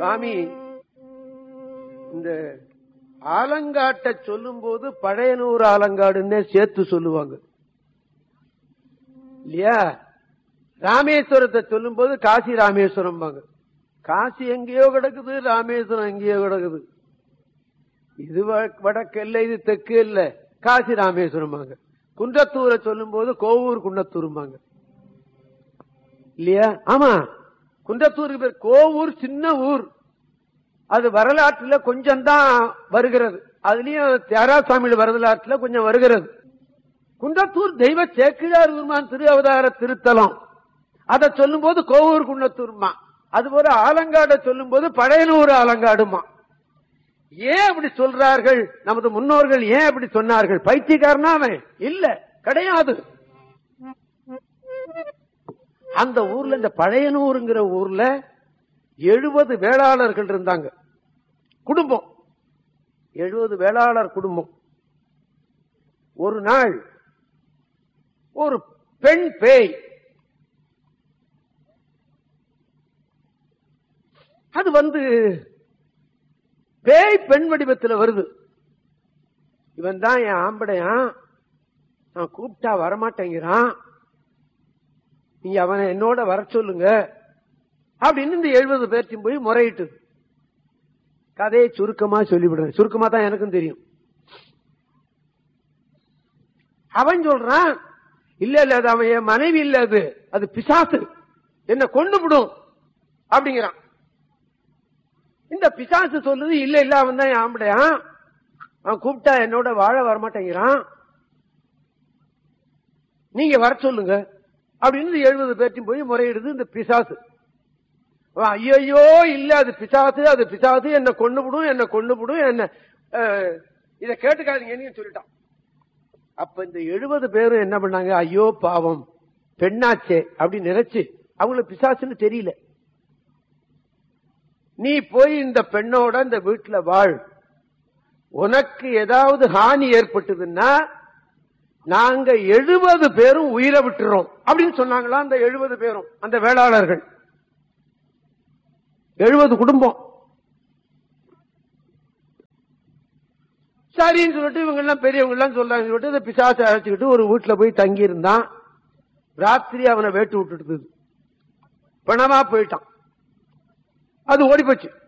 சாமி இந்த ஆலங்காட்ட சொல்லும் போது பழையனூர் ஆலங்காடுன்னே சேர்த்து சொல்லுவாங்க இல்லையா ராமேஸ்வரத்தை சொல்லும் போது காசி ராமேஸ்வரம் காசி எங்கேயோ கிடக்குது ராமேஸ்வரம் எங்கேயோ கிடக்குது இது வ- வடக்கு இல்ல இது தெற்கு இல்ல காசி ராமேஸ்வரம் குன்றத்தூரை சொல்லும் போது கோவூர் குன்னத்தூரும்பாங்க இல்லையா ஆமா குன்றத்தூருக்கு பேர் கோவூர் சின்ன ஊர் அது வரலாற்றுல கொஞ்சம் தான் வருகிறது அதுலயும் தியாராசாமியில் வரலாற்றுல கொஞ்சம் வருகிறது குன்றத்தூர் தெய்வ சேக்கிழார் பெருமான் திரு அவதார திருத்தலம் அதை சொல்லும் போது கோவூர் குன்னத்தூர்மா அது போல ஆலங்காட சொல்லும் போது பழையனூர் ஆலங்காடுமா ஏன் அப்படி சொல்றார்கள் நமது முன்னோர்கள் ஏன் அப்படி சொன்னார்கள் பைத்தியக்காரனா அவன் இல்ல கிடையாது அந்த ஊர்ல இந்த பழையனூருங்கிற ஊர்ல எழுபது வேளாளர்கள் இருந்தாங்க குடும்பம் எழுபது வேளாளர் குடும்பம் ஒரு நாள் ஒரு பெண் பேய் அது வந்து பேய் பெண் வடிவத்தில் வருது இவன் தான் என் ஆம்படையான் நான் கூப்பிட்டா வரமாட்டேங்கிறான் நீங்க அவனை என்னோட வர சொல்லுங்க அப்படின்னு இந்த எழுபது பேர்த்தையும் போய் முறையிட்டு கதையை சுருக்கமா சொல்லிவிடுறேன் சுருக்கமா தான் எனக்கும் தெரியும் அவன் சொல்றான் இல்ல இல்ல அது அவன் என் மனைவி இல்ல அது அது பிசாசு என்ன கொண்டு விடும் அப்படிங்கிறான் இந்த பிசாசு சொல்லுது இல்ல இல்ல அவன் தான் என் ஆம்படையான் அவன் கூப்பிட்டா என்னோட வாழ வரமாட்டேங்கிறான் நீங்க வர சொல்லுங்க அப்படின்னு எழுபது பேர்த்தையும் போய் முறையிடுது இந்த பிசாசு அவன், ஐயையோ இல்ல அது பிசாசு அது பிசாசு என்ன கொண்டு விடும் என்ன கொண்டு விடும் என்ன அஹ், இத கேட்டுக்காதீங்கன்னு சொல்லிட்டான் அப்ப இந்த எழுபது பேரும் என்ன பண்ணாங்க ஐயோ பாவம் பெண்ணாச்சே அப்படின்னு நினைச்சு அவங்களுக்கு பிசாசுன்னு தெரியல நீ போய் இந்த பெண்ணோட இந்த வீட்டுல வாழ் உனக்கு ஏதாவது ஹானி ஏற்பட்டதுன்னா நாங்க எழுபது பேரும் உயிரை விட்டுறோம் அப்படின்னு சொன்னாங்களா அந்த எழுபது பேரும் அந்த வேளாளர்கள் எழுபது குடும்பம் சரின்னு சொல்லிட்டு இவங்க எல்லாம் பெரியவங்க எல்லாம் சொல்றாங்க சொல்லிட்டு இந்த பிசாசை அழைச்சுக்கிட்டு ஒரு வீட்டுல போய் தங்கி இருந்தான் ராத்திரி அவனை வேட்டு விட்டுட்டு பணமா போயிட்டான் அது ஓடி போச்சு